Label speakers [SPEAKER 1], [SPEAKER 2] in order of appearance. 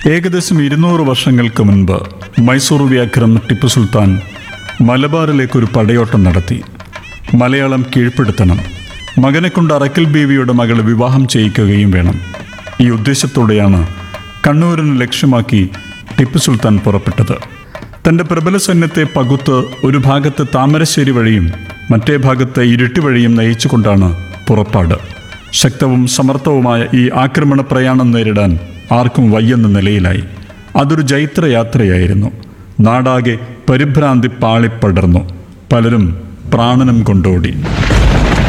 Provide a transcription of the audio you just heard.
[SPEAKER 1] ഏകദേശം ഇരുന്നൂറ് വർഷങ്ങൾക്ക് മുൻപ് മൈസൂർ വ്യാഘ്രം ടിപ്പു സുൽത്താൻ മലബാറിലേക്ക് ഒരു പടയോട്ടം നടത്തി മലയാളം കീഴ്പ്പെടുത്തണം മകനെ കൊണ്ട് അറക്കൽ ബീവിയുടെ മകളെ വിവാഹം ചെയ്യിക്കുകയും വേണം ഈ ഉദ്ദേശത്തോടെയാണ് കണ്ണൂരിനെ ലക്ഷ്യമാക്കി ടിപ്പു സുൽത്താൻ പുറപ്പെട്ടത് തൻ്റെ പ്രബല സൈന്യത്തെ പകുത്ത് ഒരു ഭാഗത്ത് താമരശ്ശേരി വഴിയും മറ്റേ ഭാഗത്ത് ഇരുട്ടി വഴിയും നയിച്ചുകൊണ്ടാണ് പുറപ്പാട് ശക്തവും സമർത്ഥവുമായ ഈ ആക്രമണ പ്രയാണം നേരിടാൻ ആർക്കും വയ്യെന്ന നിലയിലായി അതൊരു ജൈത്രയാത്രയായിരുന്നു നാടാകെ പരിഭ്രാന്തി പാളിപ്പടർന്നു പലരും പ്രാണനം കൊണ്ടോടി